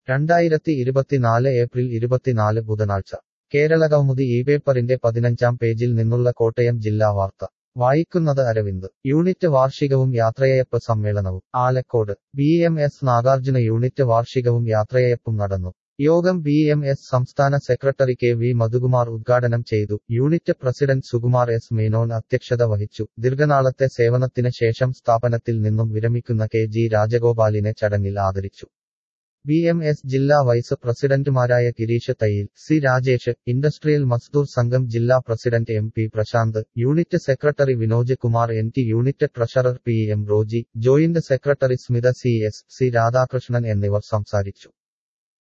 രണ്ടായിരത്തി ഇരുപത്തിനാല് ഏപ്രിൽ ഇരുപത്തിനാല് ബുധനാഴ്ച കേരള കൗമുദി ഈ പേപ്പറിന്റെ പതിനഞ്ചാം പേജിൽ നിന്നുള്ള കോട്ടയം ജില്ലാ വാർത്ത വായിക്കുന്നത് അരവിന്ദ് യൂണിറ്റ് വാർഷികവും യാത്രയയപ്പ് സമ്മേളനവും Alakode B M S Nagarjuna unit വാർഷികവും യാത്രയയപ്പും നടന്നു യോഗം ബി എം എസ് സംസ്ഥാന സെക്രട്ടറി കെ വി മധുകുമാർ ഉദ്ഘാടനം ചെയ്തു unit president Sukumar S Menon അധ്യക്ഷത വഹിച്ചു ദീർഘനാളത്തെ സേവനത്തിന് ശേഷം സ്ഥാപനത്തിൽ നിന്നും വിരമിക്കുന്ന കെ ജി രാജഗോപാലിനെ ചടങ്ങിൽ ആദരിച്ചു ബി എം എസ് ജില്ലാ വൈസ് പ്രസിഡന്റുമാരായ ഗിരീഷ് തയ്യിൽ സി രാജേഷ് ഇൻഡസ്ട്രിയൽ മസ്ദൂർ സംഘം ജില്ലാ president M P Prashanth unit secretary Vinoj Kumar N T unit treasurer P M Roji joint secretary Smitha C S C Radhakrishnan എന്നിവർ സംസാരിച്ചു